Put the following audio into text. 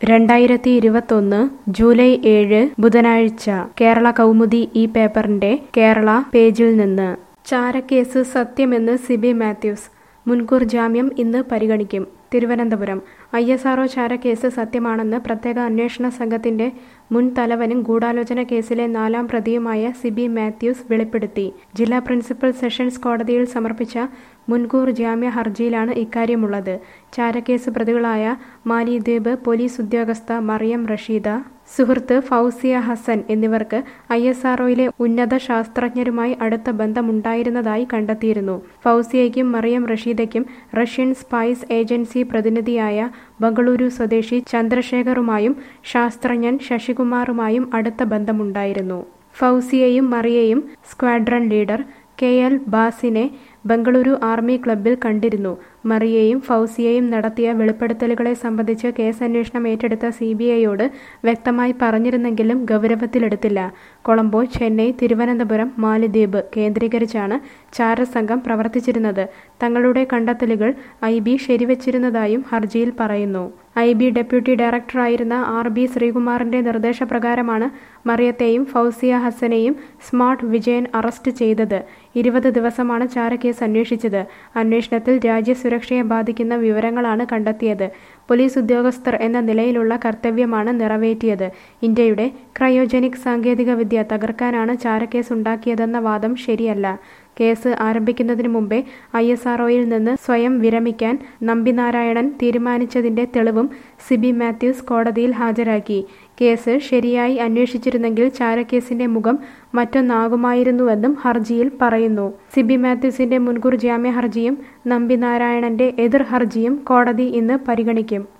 രണ്ടായിരത്തി ഇരുപത്തൊന്ന് ജൂലൈ ഏഴ് ബുധനാഴ്ച കേരള കൗമുദി ഈ പേപ്പറിന്റെ കേരള പേജിൽ നിന്ന് ചാരക്കേസ് സത്യമെന്ന് സിബി മാത്യൂസ് മുൻകൂർ ജാമ്യം ഇന്ന് പരിഗണിക്കും തിരുവനന്തപുരം ഐ എസ് ആർഒ ചാരക്കേസ് സത്യമാണെന്ന് പ്രത്യേക അന്വേഷണ സംഘത്തിന്റെ മുൻ തലവനും ഗൂഢാലോചന കേസിലെ നാലാം പ്രതിയുമായ സിബി മാത്യൂസ് വെളിപ്പെടുത്തി ജില്ലാ പ്രിൻസിപ്പൽ സെഷൻസ് കോടതിയിൽ സമർപ്പിച്ച മുൻകൂർ ജാമ്യ ഹർജിയിലാണ് ഇക്കാര്യമുള്ളത് ചാരക്കേസ് പ്രതികളായ മാലിദ്വീപ് പോലീസ് ഉദ്യോഗസ്ഥ മറിയം റഷീദ സുഹൃത്ത് ഫൗസിയ ഹസൻ എന്നിവർക്ക് ഐ എസ് ആർഒയിലെ ഉന്നത ശാസ്ത്രജ്ഞരുമായി അടുത്ത ബന്ധമുണ്ടായിരുന്നതായി കണ്ടെത്തിയിരുന്നു ഫൗസിയയ്ക്കും മറിയം റഷീദയ്ക്കും റഷ്യൻ സ്പൈസ് ഏജൻസി പ്രതിനിധിയായ ബംഗളൂരു സ്വദേശി ചന്ദ്രശേഖറുമായും ശാസ്ത്രജ്ഞൻ ശശികുമാറുമായും അടുത്ത ബന്ധമുണ്ടായിരുന്നു ഫൗസിയയും മറിയയും സ്ക്വാഡ്രൺ ലീഡർ കെ എൽ ബാസിനെ ബംഗളൂരു ആർമി ക്ലബ്ബിൽ കണ്ടിരുന്നു മറിയയും ഫൗസിയയും നടത്തിയ വെളിപ്പെടുത്തലുകളെ സംബന്ധിച്ച് കേസന്വേഷണം ഏറ്റെടുത്ത സി ബി ഐയോട് വ്യക്തമായി പറഞ്ഞിരുന്നെങ്കിലും ഗൗരവത്തിലെടുത്തില്ല കൊളംബോ ചെന്നൈ തിരുവനന്തപുരം മാലിദ്വീപ് കേന്ദ്രീകരിച്ചാണ് ചാരസംഘം പ്രവർത്തിച്ചിരുന്നത് തങ്ങളുടെ കണ്ടെത്തലുകൾ ഐ ബി ശരിവച്ചിരുന്നതായും ഹർജിയിൽ പറയുന്നു ഐ ബി ഡെപ്യൂട്ടി ഡയറക്ടറായിരുന്ന ആർ ബി ശ്രീകുമാറിന്റെ നിർദ്ദേശപ്രകാരമാണ് മറിയത്തെയും ഫൗസിയ ഹസനെയും സ്മാർട്ട് വിജയൻ അറസ്റ്റ് ചെയ്തത് ഇരുപത് ദിവസമാണ് ചാരക്കേസ് അന്വേഷിച്ചത് അന്വേഷണത്തിൽ രാജ്യസുരക്ഷയെ ബാധിക്കുന്ന വിവരങ്ങളാണ് കണ്ടെത്തിയത് പോലീസ് ഉദ്യോഗസ്ഥർ എന്ന നിലയിലുള്ള കർത്തവ്യമാണ് നിറവേറ്റിയത് ഇന്ത്യയുടെ ക്രയോജനിക് സാങ്കേതികവിദ്യ തകർക്കാനാണ് ചാരക്കേസ് ഉണ്ടാക്കിയതെന്ന വാദം ശരിയല്ല കേസ് ആരംഭിക്കുന്നതിന് മുമ്പേ ഐ എസ് ആർഒയിൽ നിന്ന് സ്വയം വിരമിക്കാൻ നമ്പിനാരായണൻ തീരുമാനിച്ചതിന്റെ തെളിവും സിബി മാത്യൂസ് കോടതിയിൽ ഹാജരാക്കി കേസ് ശരിയായി അന്വേഷിച്ചിരുന്നെങ്കിൽ ചാരക്കേസിന്റെ മുഖം മറ്റൊന്നാകുമായിരുന്നുവെന്നും ഹർജിയിൽ പറയുന്നു സിബി മാത്യൂസിന്റെ മുൻകൂർ ജാമ്യ ഹർജിയും നമ്പിനാരായണന്റെ എതിർ ഹർജിയും കോടതി ഇന്ന് പരിഗണിക്കും